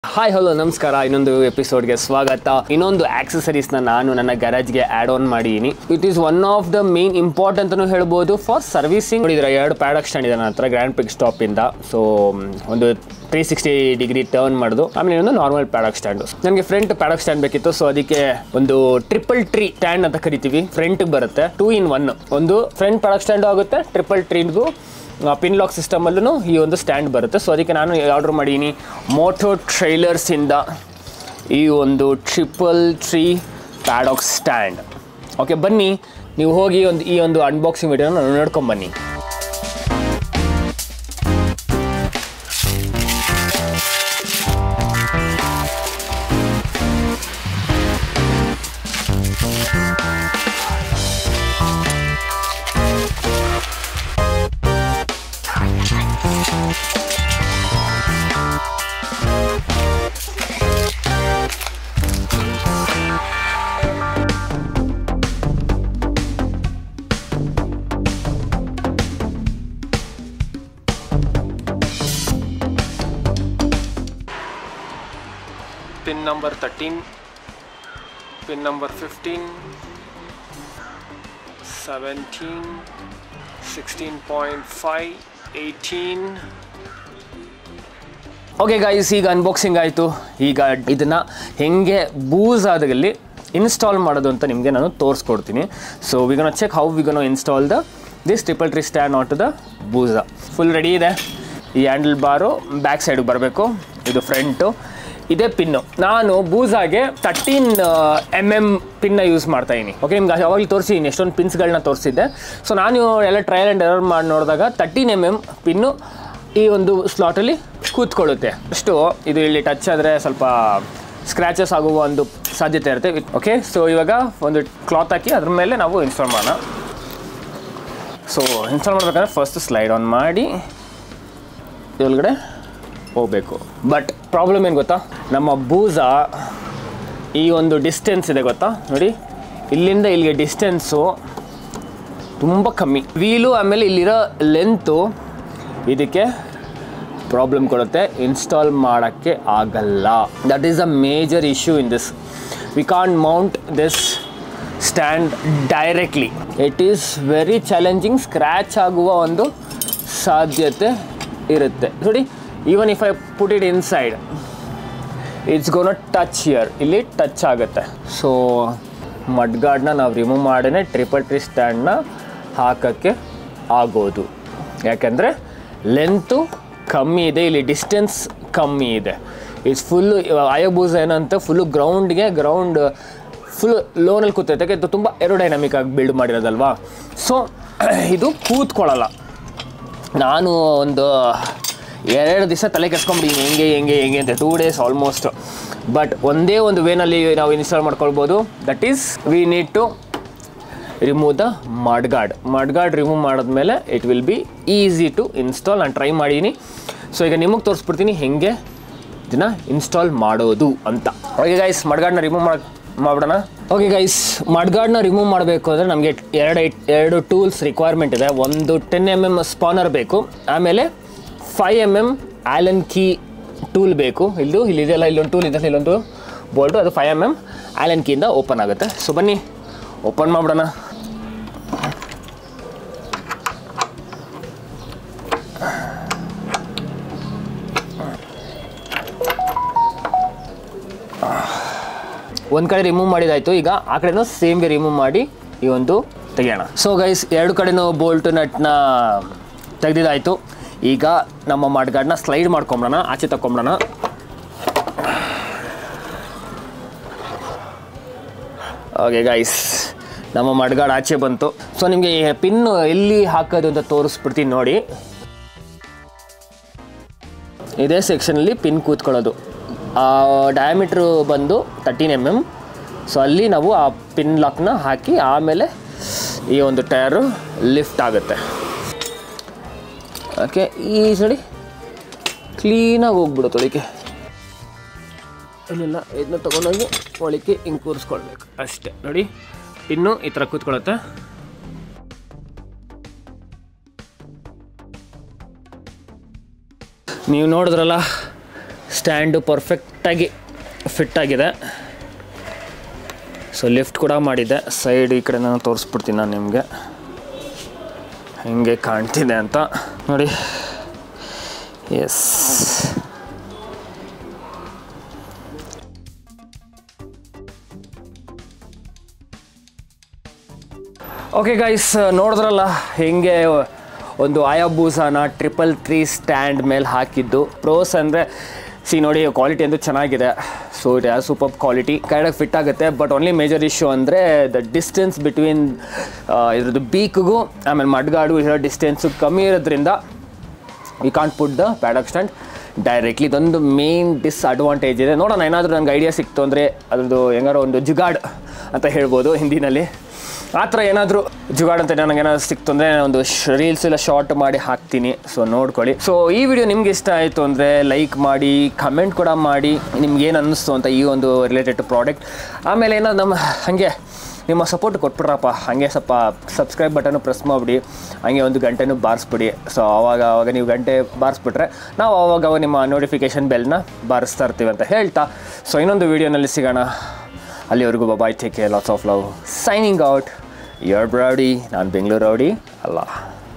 hi hello ನಮಸ್ಕಾರ ಇನ್ನೊಂದು ಎಪಿಸೋಡ್ಗೆ ಸ್ವಾಗತ ಇನ್ನೊಂದು ಆಕ್ಸೆಸರೀಸ್ನ ನಾನು ನನ್ನ ಗ್ಯಾರೇಜ್ಗೆ ಆ್ಯಡ್ ಆನ್ ಮಾಡಿದ್ದೀನಿ it is one of the main important ಅಂತಲೂ ಹೇಳ್ಬೋದು ಫಾರ್ ಸರ್ವಿಸಿಂಗ್ ನೋಡಿದ್ರೆ ಎರಡು ಪ್ಯಾಡಕ್ ಸ್ಟ್ಯಾಂಡ್ ಇದೆ ನನ್ನ ಹತ್ರ ಗ್ರ್ಯಾಂಡ್ ಪಿಕ್ ಸ್ಟಾಪಿಂದ ಸೊ ಒಂದು ತ್ರೀ ಸಿಕ್ಸ್ಟಿ ಡಿಗ್ರಿ ಟರ್ನ್ ಮಾಡೋದು ಆಮೇಲೆ ಇನ್ನೊಂದು ನಾರ್ಮಲ್ ಪ್ಯಾಡಕ್ ಸ್ಟ್ಯಾಂಡು ನನಗೆ ಫ್ರಂಟ್ ಪ್ಯಾಡಕ್ ಸ್ಟ್ಯಾಂಡ್ ಬೇಕಿತ್ತು ಸೊ ಅದಕ್ಕೆ ಒಂದು ಟ್ರಿಪಲ್ ಟ್ರೀ ಸ್ಟ್ಯಾಂಡ್ ಅಂತ ಕರಿತೀವಿ ಫ್ರಂಟ್ ಬರುತ್ತೆ ಟೂ ಇನ್ ಒನ್ ಒಂದು ಫ್ರಂಟ್ ಪ್ಯಾಡಕ್ ಸ್ಟ್ಯಾಂಡು ಆಗುತ್ತೆ ಟ್ರಿಪಲ್ ಟ್ರೀಗೂ ಪಿನ್ ಲಾಕ್ ಸಿಸ್ಟಮಲ್ಲೂ ಈ ಒಂದು ಸ್ಟ್ಯಾಂಡ್ ಬರುತ್ತೆ ಸೊ ಅದಕ್ಕೆ ನಾನು ಆರ್ಡರ್ ಮಾಡೀನಿ ಮೋಟೋ ಟ್ರೈಲರ್ಸಿಂದ ಈ ಒಂದು triple tree paddock stand okay ಬನ್ನಿ ನೀವು ಹೋಗಿ ಒಂದು ಈ ಒಂದು ಅನ್ಬಾಕ್ಸಿಂಗ್ ವಿಡಿಯೋನ ನೋಡ್ಕೊಂಬನ್ನಿ pin number thirteen pin number fifteen seventeen sixteen point five eighteen okay guys ಈಗ ಅನ್ಬಾಕ್ಸಿಂಗ್ ಆಯಿತು ಈಗ ಇದನ್ನು ಹೆಂಗೆ ಬೂಸ್ ಆದಲ್ಲಿ ಇನ್ಸ್ಟಾಲ್ ಮಾಡೋದು ಅಂತ ನಿಮಗೆ ನಾನು ತೋರಿಸ್ಕೊಡ್ತೀನಿ so we gonna check how we gonna install the this triple tree stand at the ಬೂಸ ಫುಲ್ ರೆಡಿ ಇದೆ ಈ ಹ್ಯಾಂಡಲ್ ಬಾರು ಬ್ಯಾಕ್ ಸೈಡಿಗೆ ಬರಬೇಕು ಇದು ಫ್ರಂಟು ಇದೇ ಪಿನ್ನು ನಾನು ಬೂಸಾಗೆ ತರ್ಟೀನ್ ಎಮ್ ಎಮ್ ಪಿನ್ನ ಯೂಸ್ ಮಾಡ್ತಾ ಇದ್ದೀನಿ ಓಕೆ ನಿಮ್ಗೆ ಯಾವಾಗಲೂ ತೋರಿಸಿದ್ದೀನಿ ಎಷ್ಟೊಂದು ಪಿನ್ಸ್ಗಳನ್ನ ತೋರಿಸಿದ್ದೆ ಸೊ ನಾನು ಎಲ್ಲ ಟ್ರಯಲ್ ಆ್ಯಂಡ್ ಎರರ್ ಮಾಡಿ ನೋಡಿದಾಗ ತರ್ಟೀನ್ ಎಮ್ ಎಮ್ ಪಿನ್ನು ಈ ಒಂದು ಸ್ಲಾಟಲ್ಲಿ ಕೂತ್ಕೊಳ್ಳುತ್ತೆ ಅಷ್ಟು ಇದು ಇಲ್ಲಿ ಟಚ್ ಆದರೆ ಸ್ವಲ್ಪ ಸ್ಕ್ರ್ಯಾಚಸ್ ಆಗುವ ಒಂದು ಸಾಧ್ಯತೆ ಇರುತ್ತೆ ಓಕೆ ಸೊ ಇವಾಗ ಒಂದು ಕ್ಲಾತ್ ಹಾಕಿ ಅದ್ರ ಮೇಲೆ ನಾವು ಇನ್ಸ್ಟಾಲ್ ಮಾಡೋಣ ಸೊ ಇನ್ಸ್ಟಾಲ್ ಮಾಡ್ಬೇಕಂದ್ರೆ ಫಸ್ಟ್ ಸ್ಲೈಡ್ ಆನ್ ಮಾಡಿ ಒಳಗಡೆ ಹೋಗಬೇಕು ಬಟ್ ಪ್ರಾಬ್ಲಮ್ ಏನು ಗೊತ್ತಾ ನಮ್ಮ ಬೂಸ ಈ ಒಂದು ಡಿಸ್ಟೆನ್ಸ್ ಇದೆ ಗೊತ್ತಾ ನೋಡಿ ಇಲ್ಲಿಂದ ಇಲ್ಲಿಗೆ ಡಿಸ್ಟೆನ್ಸು ತುಂಬ ಕಮ್ಮಿ ವೀಲು ಆಮೇಲೆ ಇಲ್ಲಿರೋ ಲೆಂತು ಇದಕ್ಕೆ ಪ್ರಾಬ್ಲಮ್ ಕೊಡುತ್ತೆ ಇನ್ಸ್ಟಾಲ್ ಮಾಡೋಕ್ಕೆ ಆಗಲ್ಲ that is a major issue in this we can't mount this stand directly it is very challenging scratch ಆಗುವ ಒಂದು ಸಾಧ್ಯತೆ ಇರುತ್ತೆ ನೋಡಿ even if I put it inside it's gonna touch here ಇಲ್ಲಿ ಟಚ್ ಆಗುತ್ತೆ ಸೊ ಮಡ್ಗಾರ್ಡ್ನ ನಾವು ರಿಮೂವ್ ಮಾಡೇ ಟ್ರಿಪಲ್ ಟ್ರೀ ಸ್ಟ್ಯಾಂಡ್ನ ಹಾಕೋಕ್ಕೆ ಆಗೋದು ಯಾಕೆಂದರೆ ಲೆಂತು ಕಮ್ಮಿ ಇದೆ ಇಲ್ಲಿ ಡಿಸ್ಟೆನ್ಸ್ ಕಮ್ಮಿ ಇದೆ ಇಟ್ಸ್ ಫುಲ್ಲು ಆಯೋಬೂಸ್ ಏನಂತ ಫುಲ್ಲು ಗ್ರೌಂಡ್ಗೆ ಗ್ರೌಂಡ್ ಫುಲ್ ಲೋನಲ್ಲಿ ಕೂತೈತೆ ಯಾಕೆ ಇದು ತುಂಬ ಏರೋಡೈನಮಿಕ್ ಆಗಿ ಬಿಲ್ಡ್ ಮಾಡಿರೋದಲ್ವಾ ಸೊ ಇದು ಕೂತ್ಕೊಳ್ಳಲ್ಲ ನಾನು ಒಂದು ಎರಡು ದಿವಸ ತಲೆ ಕೆಸ್ಕೊಂಬಿಟ್ಟಿದ್ದೀನಿ ಹೆಂಗೆ ಹೆಂಗೆ ಹೆಂಗೆ ಅಂತ ಟೂ ಡೇಸ್ ಆಲ್ಮೋಸ್ಟ್ ಬಟ್ ಒಂದೇ ಒಂದು ವೇನಲ್ಲಿ ನಾವು ಇನ್ಸ್ಟಾಲ್ ಮಾಡ್ಕೊಳ್ಬೋದು that is we need to remove the mudguard mudguard remove ಮಾಡಿದ್ಮೇಲೆ it will be easy to install ನಾನು ಟ್ರೈ ಮಾಡೀನಿ ಸೊ ಈಗ ನಿಮಗೆ ತೋರಿಸ್ಬಿಡ್ತೀನಿ ಹೆಂಗೆ ಇದನ್ನ ಇನ್ಸ್ಟಾಲ್ ಮಾಡೋದು ಅಂತ ಓಕೆ ಗೈಸ್ ಮಡ್ಗಾರ್ಡ್ನ ರಿಮೂವ್ ಮಾಡಿ ಮಾಡ್ಬಿಡೋಣ ಓಕೆ ಗೈಸ್ ಮಡ್ಗಾರ್ಡ್ನ ರಿಮೂವ್ ಮಾಡಬೇಕು ಅಂದರೆ ನಮಗೆ ಎರಡು ಎರಡು ಟೂಲ್ಸ್ ರಿಕ್ವೈರ್ಮೆಂಟ್ ಇದೆ ಒಂದು ಟೆನ್ ಎಮ್ ಎಮ್ ಸ್ಪಾನರ್ ಬೇಕು ಆಮೇಲೆ five M M allen key tool ಬೇಕು ಇಲ್ಲದು ಇಲ್ಲಿದೆಲ್ಲ ಇಲ್ಲೊಂದು ಟೂಲ್ ಇದೆ ಇಲ್ಲೊಂದು ಬೋಲ್ಟು ಅದು ಫೈವ್ ಎಮ್ ಎಮ್ ಆ್ಯಲನ್ ಕೀಯಿಂದ ಓಪನ್ ಆಗುತ್ತೆ ಸೊ ಬನ್ನಿ ಓಪನ್ ಮಾಡ್ಬಿಡೋಣ ಒಂದು ಕಡೆ ರಿಮೂವ್ ಮಾಡಿದಾಯಿತು ಈಗ ಆ ಕಡೆನೂ ಸೇಮ್ ವೇ ರಿಮೂವ್ ಮಾಡಿ ಈ ಒಂದು ತೆಗೆಯೋಣ ಸೊ ಗೈಸ್ ಎರಡು ಕಡೆನೂ ಬೋಲ್ಟ್ ನಟ್ನ ತೆಗೆದಿದ್ದಾಯಿತು ಈಗ ನಮ್ಮ ಮಡ್ಗಾರ್ಡ್ನ ಸ್ಲೈಡ್ ಮಾಡ್ಕೊಂಬಿಡೋಣ ಆಚೆ ತಗೊಂಬಿಡೋಣ ಓಕೆ ಗೈಸ್ ನಮ್ಮ ಮಡ್ಗಾಡ್ ಆಚೆ ಬಂತು ಸೊ ನಿಮಗೆ ಪಿನ್ ಎಲ್ಲಿ ಹಾಕೋದು ಅಂತ ತೋರಿಸ್ಬಿಡ್ತೀನಿ ನೋಡಿ ಇದೇ ಸೆಕ್ಷನಲ್ಲಿ ಪಿನ್ ಕೂತ್ಕೊಳ್ಳೋದು ಡಯಾಮೀಟ್ರು ಬಂದು ತರ್ಟೀನ್ ಎಮ್ ಎಮ್ ಸೊ ಅಲ್ಲಿ ನಾವು ಆ ಪಿನ್ ಲಾಕ್ನ ಹಾಕಿ ಆಮೇಲೆ ಈ ಒಂದು ಟಯರು ಲಿಫ್ಟ್ ಆಗುತ್ತೆ ಓಕೆ ಈ ಸಡಿ ಕ್ಲೀನಾಗಿ ಹೋಗ್ಬಿಡುತ್ತೆ ಅದಕ್ಕೆ ಇಲ್ಲಿಲ್ಲ ಇದನ್ನ ತೊಗೊಂಡೋಗಿ ಒಳಕ್ಕೆ ಹಿಂಗೆ ಕೂರಿಸ್ಕೊಳ್ಬೇಕು ಅಷ್ಟೇ ನೋಡಿ ಪಿನ್ನು ಈ ಥರ ಕೂತ್ಕೊಳ್ಳುತ್ತೆ ನೀವು ನೋಡಿದ್ರಲ್ಲ ಸ್ಟ್ಯಾಂಡು ಪರ್ಫೆಕ್ಟಾಗಿ ಫಿಟ್ ಆಗಿದೆ ಸೊ ಲಿಫ್ಟ್ ಕೂಡ ಮಾಡಿದ್ದೆ ಸೈಡ್ ಈ ಕಡೆ ನಾನು ತೋರಿಸ್ಬಿಡ್ತೀನಿ ನಾನು ನಿಮಗೆ ಹೆಂಗೆ ಕಾಣ್ತಿದೆ ಅಂತ ನೋಡಿ ಎಸ್ ಓಕೆ ಗೈಸ್ ನೋಡಿದ್ರಲ್ಲ ಹೆಂಗೆ ಒಂದು ಆಯಾಬೂಸಾನ ಟ್ರಿಪಲ್ ತ್ರೀ ಸ್ಟ್ಯಾಂಡ್ ಮೇಲೆ ಹಾಕಿದ್ದು ಪ್ರೋಸ್ ಅಂದರೆ ಸಿ ನೋಡಿ ಕ್ವಾಲಿಟಿ ಅಂತೂ ಚೆನ್ನಾಗಿದೆ so it has super quality ಕರೆಕ್ಟಾಗಿ ಫಿಟ್ ಆಗುತ್ತೆ ಬಟ್ ಓನ್ಲಿ ಮೇಜರ್ ಇಶ್ಯೂ ಅಂದರೆ ದ ಡಿಸ್ಟೆನ್ಸ್ ಬಿಟ್ವೀನ್ ಇದ್ರದ್ದು ಬೀಕ್ಗೂ ಆಮೇಲೆ ಮಡ್ಗಾಡು ಇರೋ ಡಿಸ್ಟೆನ್ಸು ಕಮ್ಮಿ ಇರೋದ್ರಿಂದ we can't put the paddock stand directly ಇದೊಂದು ಮೇನ್ ಡಿಸ್ಅಡ್ವಾಂಟೇಜ್ ಇದೆ ನೋಡೋಣ ಏನಾದರೂ ನನಗೆ ಐಡಿಯಾ ಸಿಕ್ತು ಅಂದರೆ ಅದ್ರದ್ದು ಹೆಂಗಾರೋ ಒಂದು ಜುಗಾಡ್ ಅಂತ ಹೇಳ್ಬೋದು ಹಿಂದಿನಲ್ಲಿ ಆ ಥರ ಏನಾದರೂ ಜುಗಾಡ್ ಅಂತ ನನಗೆ ಏನಾದ್ರು ಸಿಕ್ತು ಅಂದರೆ ಒಂದು ರೀಲ್ಸ್ ಎಲ್ಲ ಶಾರ್ಟ್ ಮಾಡಿ ಹಾಕ್ತೀನಿ ಸೊ ನೋಡ್ಕೊಳ್ಳಿ ಸೊ ಈ ವಿಡಿಯೋ ನಿಮ್ಗೆ ಇಷ್ಟ ಆಯಿತು ಅಂದರೆ ಲೈಕ್ ಮಾಡಿ ಕಮೆಂಟ್ ಕೂಡ ಮಾಡಿ ನಿಮ್ಗೆ ಏನು ಅನ್ನಿಸ್ತು ಅಂತ ಈ ಒಂದು ರಿಲೇಟೆಡ್ ಟು ಪ್ರಾಡಕ್ಟ್ ಆಮೇಲೆ ಏನಾದ್ರು ನಮ್ಮ ಹಾಗೆ ನಿಮ್ಮ ಸಪೋರ್ಟ್ ಕೊಟ್ಬಿಡ್ರಪ್ಪ ಹಾಗೆ ಸ್ವಲ್ಪ ಸಬ್ಸ್ಕ್ರೈಬ್ ಬಟನ್ನು ಪ್ರೆಸ್ ಮಾಡಿಬಿಡಿ ಹಾಗೆ ಒಂದು ಗಂಟೆನೂ ಬಾರಿಸ್ಬಿಡಿ ಸೊ ಆವಾಗ ಆವಾಗ ನೀವು ಗಂಟೆ ಬಾರಿಸ್ಬಿಟ್ರೆ ನಾವು ಆವಾಗ ಅವಾಗ ನಿಮ್ಮ ನೋಟಿಫಿಕೇಷನ್ ಬೆಲ್ನ ಬಾರಿಸ್ತಾ ಇರ್ತೀವಿ ಅಂತ ಹೇಳ್ತಾ ಸೊ ಇನ್ನೊಂದು ವೀಡಿಯೋನಲ್ಲಿ ಸಿಗೋಣ ಅಲ್ಲಿವರೆಗೂ bye take care lots of love signing out your ಬ್ರೌಡಿ ನಾನು ಬೆಂಗಳೂರು ರೌಡಿ ಅಲ್ಲ